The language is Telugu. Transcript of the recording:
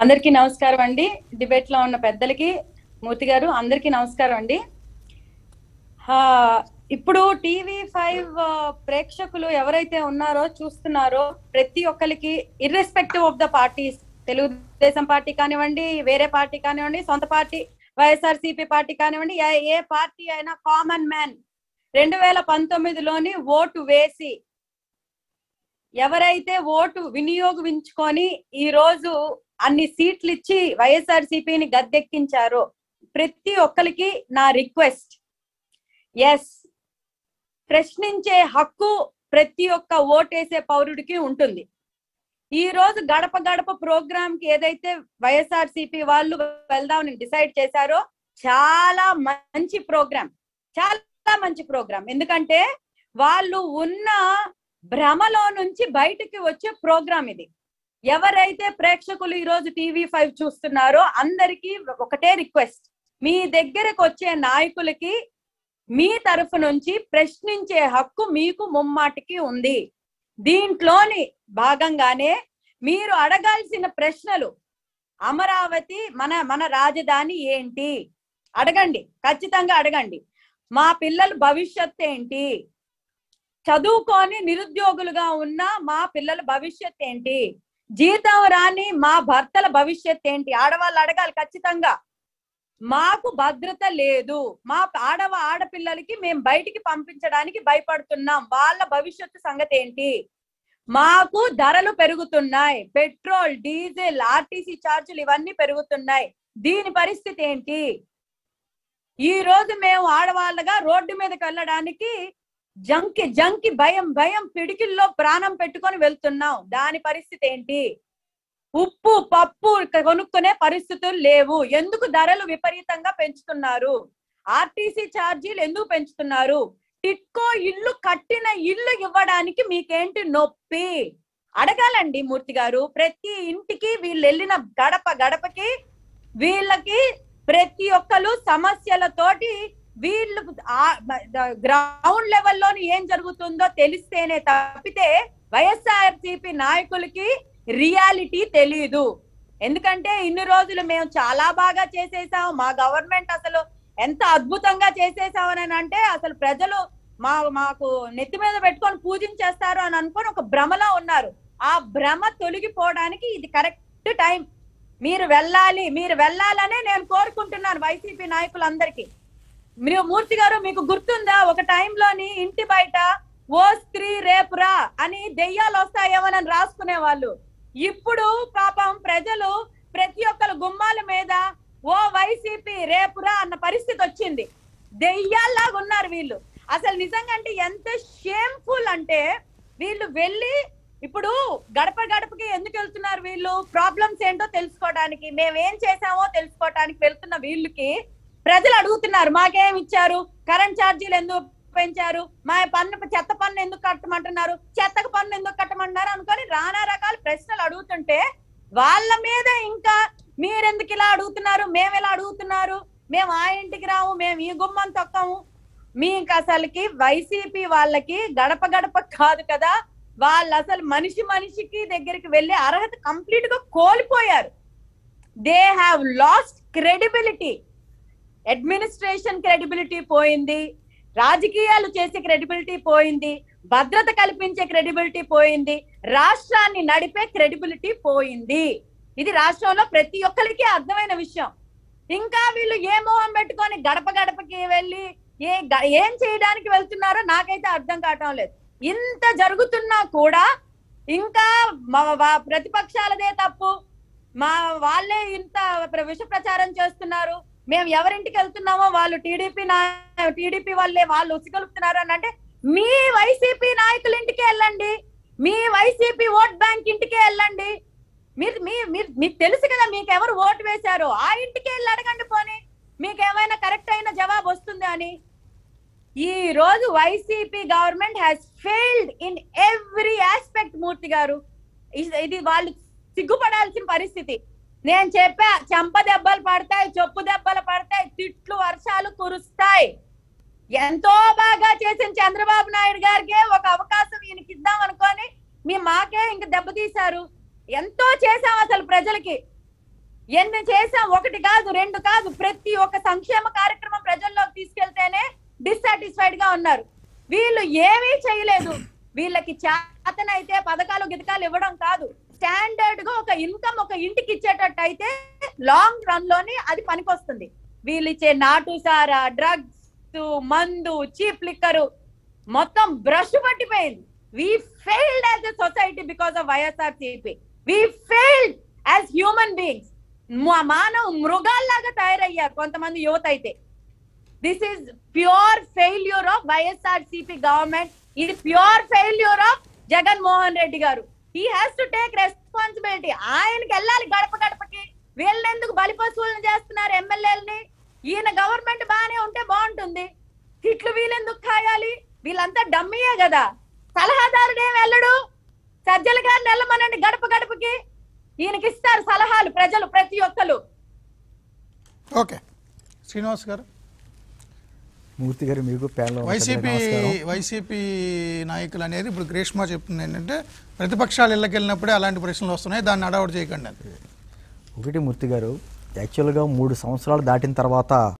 అందరికీ నమస్కారం అండి డిబేట్ లో ఉన్న పెద్దలకి మూర్తి గారు అందరికీ నమస్కారం అండి ఆ, ఇప్పుడు టీవీ ఫైవ్ ప్రేక్షకులు ఎవరైతే ఉన్నారో చూస్తున్నారో ప్రతి ఒక్కరికి irrespective of the parties Telugu Desam party కానివ్వండి వేరే పార్టీ కానివ్వండి సొంత పార్టీ వైఎస్ఆర్ సిపి పార్టీ కానివ్వండి ఏ- ఏ పార్టీ అయినా కామన్ మ్యాన్ రెండు వేల పంతొమ్మిదిలోని ఓటు వేసి ఎవరైతే ఓటు వినియోగించుకొని ఈ రోజు అన్ని సీట్లు ఇచ్చి వైఎస్ఆర్ సిపిని గద్దెక్కించారో ప్రతి ఒక్కరికి నా రిక్వెస్ట్ ఎస్ ప్రశ్నించే హక్కు ప్రతి ఒక్క ఓటేసే పౌరుడికి ఉంటుంది ఈ రోజు గడప గడప ప్రోగ్రామ్ కి ఏదైతే వైఎస్ఆర్ సిపి వాళ్ళు వెళ్దామని డిసైడ్ చేశారో చాలా మంచి ప్రోగ్రామ్ చాలా మంచి ప్రోగ్రామ్ ఎందుకంటే వాళ్ళు ఉన్న భ్రమలో నుంచి బయటికి వచ్చే ప్రోగ్రామ్ ఇది ఎవరైతే ప్రేక్షకులు ఈ రోజు టీవీ ఫైవ్ చూస్తున్నారో అందరికీ ఒకటే రిక్వెస్ట్ మీ దగ్గరకు వచ్చే నాయకులకి మీ తరఫు నుంచి ప్రశ్నించే హక్కు మీకు ముమ్మాటికి ఉంది దీంట్లోని భాగంగానే మీరు అడగాల్సిన ప్రశ్నలు అమరావతి మన మన రాజధాని ఏంటి అడగండి ఖచ్చితంగా అడగండి మా పిల్లల భవిష్యత్ ఏంటి చదువుకొని నిరుద్యోగులుగా ఉన్న మా పిల్లల భవిష్యత్ ఏంటి జీతం రాని మా భర్తల భవిష్యత్ ఏంటి ఆడవాళ్ళు అడగాలి ఖచ్చితంగా మాకు భద్రత లేదు మా ఆడవ ఆడపిల్లలకి మేము బయటికి పంపించడానికి భయపడుతున్నాం వాళ్ళ భవిష్యత్తు సంగతి ఏంటి మాకు ధరలు పెరుగుతున్నాయి పెట్రోల్ డీజిల్ ఆర్టీసీ ఛార్జీలు ఇవన్నీ పెరుగుతున్నాయి దీని పరిస్థితి ఏంటి ఈ రోజు మేము ఆడవాళ్ళగా రోడ్డు మీదకి వెళ్ళడానికి జంకి జంకి భయం భయం పిడికిల్లో ప్రాణం పెట్టుకొని వెళ్తున్నాం దాని పరిస్థితి ఏంటి ఉప్పు పప్పు కొనుక్కునే పరిస్థితులు లేవు ఎందుకు ధరలు విపరీతంగా పెంచుతున్నారు ఆర్టీసీ ఛార్జీలు ఎందుకు పెంచుతున్నారు టిట్కో ఇల్లు కట్టిన ఇల్లు ఇవ్వడానికి మీకేంటి నొప్పి అడగాలండి మూర్తి గారు ప్రతి ఇంటికి వీళ్ళు వెళ్ళిన గడప గడపకి వీళ్ళకి ప్రతి ఒక్కరు సమస్యలతోటి వీళ్ళు గ్రౌండ్ లెవెల్లోని ఏం జరుగుతుందో తెలిస్తేనే తప్పితే వైఎస్ఆర్ సిపి నాయకులకి రియాలిటీ తెలియదు ఎందుకంటే ఇన్ని రోజులు మేము చాలా బాగా చేసేసాం మా గవర్నమెంట్ అసలు ఎంత అద్భుతంగా చేసేసామని అంటే అసలు ప్రజలు మా మాకు నెత్తి మీద పెట్టుకొని పూజించేస్తారు అని అనుకొని ఒక భ్రమలో ఉన్నారు ఆ భ్రమ తొలగిపోవడానికి ఇది కరెక్ట్ టైం మీరు వెళ్ళాలి మీరు వెళ్ళాలనే నేను కోరుకుంటున్నాను వైసీపీ నాయకులందరికీ మీరు మూర్తి గారు మీకు గుర్తుందా ఒక టైంలోని ఇంటి బయట ఓ స్త్రీ రేపురా అని దెయ్యాలు వస్తాయేమోనని రాసుకునే వాళ్ళు ఇప్పుడు పాపం ప్రజలు ప్రతి ఒక్కరు గుమ్మాల మీద ఓ వైసీపీ రేపురా అన్న పరిస్థితి వచ్చింది దెయ్యాల్లాగా ఉన్నారు వీళ్ళు అసలు నిజంగా అంటే ఎంత షేమ్ఫుల్ అంటే వీళ్ళు వెళ్ళి ఇప్పుడు గడప గడపకి ఎందుకు వెళ్తున్నారు వీళ్ళు ప్రాబ్లమ్స్ ఏంటో తెలుసుకోవడానికి మేమేం చేసామో తెలుసుకోవడానికి వెళ్తున్న వీళ్ళకి ప్రజలు అడుగుతున్నారు మాకేం ఇచ్చారు కరెంట్ ఛార్జీలు ఎందుకు పెంచారు మా పన్ను చెత్త పన్ను ఎందుకు కట్టమంటున్నారు చెత్తకు పన్ను ఎందుకు కట్టమంటున్నారు అనుకొని రానా రకాల ప్రశ్నలు అడుగుతుంటే వాళ్ళ మీద ఇంకా మీరెందుకు ఇలా అడుగుతున్నారు మేము ఇలా అడుగుతున్నారు మేము ఆ ఇంటికి రాము మేము ఈ గుమ్మం తొక్కము మీకు అసలుకి వైసీపీ వాళ్ళకి గడప గడప కాదు కదా వాళ్ళు అసలు మనిషి మనిషికి దగ్గరికి వెళ్ళే అర్హత కంప్లీట్ గా కోల్పోయారు they have lost credibility administration credibility పోయింది రాజకీయాలు చేసే క్రెడిబిలిటీ పోయింది భద్రత కల్పించే క్రెడిబిలిటీ పోయింది రాష్ట్రాన్ని నడిపే క్రెడిబిలిటీ పోయింది ఇది రాష్ట్రంలో ప్రతి ఒక్కరికి అర్థమైన విషయం ఇంకా వీళ్ళు ఏ మొహం పెట్టుకొని గడప గడపకి వెళ్ళి ఏ గ- ఏం చేయడానికి వెళ్తున్నారో నాకైతే అర్థం కావటం లేదు ఇంత జరుగుతున్నా కూడా ఇంకా మా వా- ప్రతిపక్షాలదే తప్పు మా వాళ్ళే ఇంత ప్ర- విష ప్రచారం చేస్తున్నారు మేము ఎవరింటికి వెళ్తున్నామో వాళ్ళు టీడీపీ టీడీపీ వాళ్ళే వాళ్ళు ఉసిగలుపుతున్నారు అని అంటే మీ వైసీపీ నాయకుల ఇంటికి వెళ్ళండి మీ వైసీపీ ఓట్ బ్యాంక్ ఇంటికి వెళ్ళండి మీరు మీ మీరు మీకు తెలుసు కదా మీకు ఎవరు ఓటు వేశారో ఆ ఇంటికి వెళ్ళి అడగండి పోనీ మీకు ఏమైనా కరెక్ట్ అయిన జవాబు వస్తుంది అని ఈ రోజు YCP government has failed in every aspect Murthy గారు ఇ- ఇది వాళ్ళు సిగ్గుపడాల్సిన పరిస్థితి నేను చెప్పా చెంప దెబ్బలు పడతాయి చెప్పు దెబ్బలు పడతాయి తిట్లు వర్షాలు కురుస్తాయి ఎంతో బాగా చేసిన చంద్రబాబు నాయుడు గారికి ఒక అవకాశం ఈయనకి ఇద్దాం అనుకొని మీ మాకే ఇంక దెబ్బతీశారు ఎంతో చేశాం అసలు ప్రజలకి ఎన్ని చేసాం ఒకటి కాదు రెండు కాదు ప్రతి ఒక్క సంక్షేమ కార్యక్రమం ప్రజల్లోకి తీసుకెళ్తేనే డిస్సాటిస్ఫైడ్ గా ఉన్నారు వీళ్ళు ఏమీ చేయలేదు వీళ్ళకి చేతనైతే పథకాలు గితకాలు ఇవ్వడం కాదు స్టాండర్డ్ గా ఒక ఇన్కమ్ ఒక ఇంటికి ఇచ్చేటట్టు అయితే లాంగ్ రన్ లోని అది పనికొస్తుంది వీళ్ళు ఇచ్చే నాటు సారా డ్రగ్స్ మందు చీప్ లిక్కరు మొత్తం బ్రష్ పట్టిపోయింది we failed as a society because of YSR CP we failed as human beings మానవ మృగాల్లాగా తయారయ్యారు కొంతమంది యువత అయితే this is pure failure of YSR CP government ఇది pure failure of Jagan Mohan Reddy గారు he has to take responsibility ఆయనకి వెళ్ళాలి గడప గడపకి వీళ్ళని ఎందుకు బలిపశువులను చేస్తున్నారు ఎమ్మెల్యేలని ఈయన గవర్నమెంట్ బాగానే ఉంటే బాగుంటుంది తిట్లు వీళ్ళెందుకు కాయాలి వీళ్ళంతా డమ్మీయే కదా సలహాదారుడు ఏం వెళ్ళడు సజ్జల గారిని వెళ్ళమనండి గడప గడపకి ఈయనకి ఇస్తారు సలహాలు ప్రజలు ప్రతి ఒక్కరు ఓకే శ్రీనివాస్ గారు మూర్తి గారు మీకు ప్యానల్ వైసీపీ వైసీపీ నాయకులు అనేది ఇప్పుడు గ్రీష్మ చెప్తుంది ఏంటంటే ప్రతిపక్షాలు ఇళ్ళకి వెళ్ళినప్పుడే అలాంటి ప్రశ్నలు వస్తున్నాయి దాన్ని అడవాడు చేయకండి అని ఒకటి మూర్తి గారు యాక్చువల్గా మూడు సంవత్సరాలు దాటిన తర్వాత